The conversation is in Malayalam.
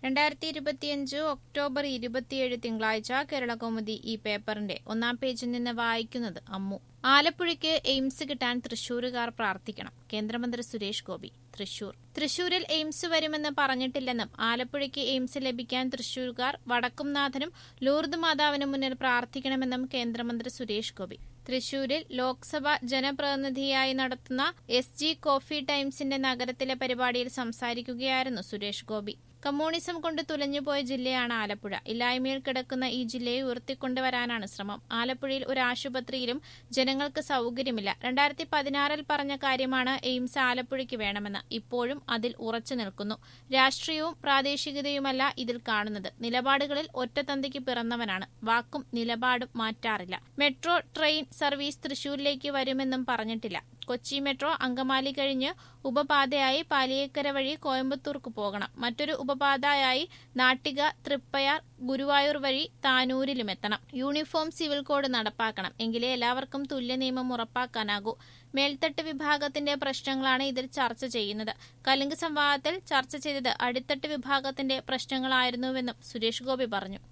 രണ്ടായിരത്തി ഇരുപത്തിയഞ്ച് ഒക്ടോബർ ഇരുപത്തിയേഴ് തിങ്കളാഴ്ച കേരളകൗമുദി ഈ പേപ്പറിന്റെ ഒന്നാം പേജിൽ നിന്ന് വായിക്കുന്നത് അമ്മു ആലപ്പുഴയ്ക്ക് എയിംസ് കിട്ടാൻ തൃശൂരുകാർ പ്രാർത്ഥിക്കണം കേന്ദ്രമന്ത്രി സുരേഷ് ഗോപി തൃശൂർ തൃശൂരിൽ എയിംസ് വരുമെന്ന് പറഞ്ഞിട്ടില്ലെന്നും ആലപ്പുഴയ്ക്ക് എയിംസ് ലഭിക്കാൻ തൃശൂർകാർ വടക്കുംനാഥനും ലൂർദ് മാതാവിനും മുന്നിൽ പ്രാർത്ഥിക്കണമെന്നും കേന്ദ്രമന്ത്രി സുരേഷ് ഗോപി തൃശൂരിൽ ലോക്സഭ ജനപ്രതിനിധിയായി നടത്തുന്ന എസ് ജി കോഫി ടൈംസിന്റെ നഗരത്തിലെ പരിപാടിയിൽ സംസാരിക്കുകയായിരുന്നു സുരേഷ് ഗോപി കമ്മ്യൂണിസം കൊണ്ട് തുലഞ്ഞുപോയ ജില്ലയാണ് ആലപ്പുഴ ഇല്ലായ്മയിൽ കിടക്കുന്ന ഈ ജില്ലയെ ഉയർത്തിക്കൊണ്ടുവരാനാണ് ശ്രമം ആലപ്പുഴയിൽ ഒരു ആശുപത്രിയിലും ജനങ്ങൾക്ക് സൌകര്യമില്ല രണ്ടായിരത്തി പതിനാറിൽ പറഞ്ഞ കാര്യമാണ് എയിംസ് ആലപ്പുഴയ്ക്ക് വേണമെന്ന് ഇപ്പോഴും അതിൽ ഉറച്ചു നിൽക്കുന്നു രാഷ്ട്രീയവും പ്രാദേശികതയുമല്ല ഇതിൽ കാണുന്നത് നിലപാടുകളിൽ ഒറ്റത്തന്തയ്ക്ക് പിറന്നവനാണ് വാക്കും നിലപാടും മാറ്റാറില്ല മെട്രോ ട്രെയിൻ സർവീസ് തൃശൂരിലേക്ക് വരുമെന്നും പറഞ്ഞിട്ടില്ല കൊച്ചി മെട്രോ അങ്കമാലി കഴിഞ്ഞ് ഉപപാതയായി പാലിയേക്കര വഴി കോയമ്പത്തൂർക്ക് പോകണം മറ്റൊരു ഉപപാതയായി നാട്ടിക തൃപ്പയാർ ഗുരുവായൂർ വഴി താനൂരിലുമെത്തണം യൂണിഫോം സിവിൽ കോഡ് നടപ്പാക്കണം എങ്കിലേ എല്ലാവർക്കും തുല്യ നിയമം ഉറപ്പാക്കാനാകൂ മേൽത്തട്ട് വിഭാഗത്തിന്റെ പ്രശ്നങ്ങളാണ് ഇതിൽ ചർച്ച ചെയ്യുന്നത് കലിംഗ് സംവാദത്തിൽ ചർച്ച ചെയ്തത് അടിത്തട്ട് വിഭാഗത്തിന്റെ പ്രശ്നങ്ങളായിരുന്നുവെന്നും സുരേഷ് ഗോപി പറഞ്ഞു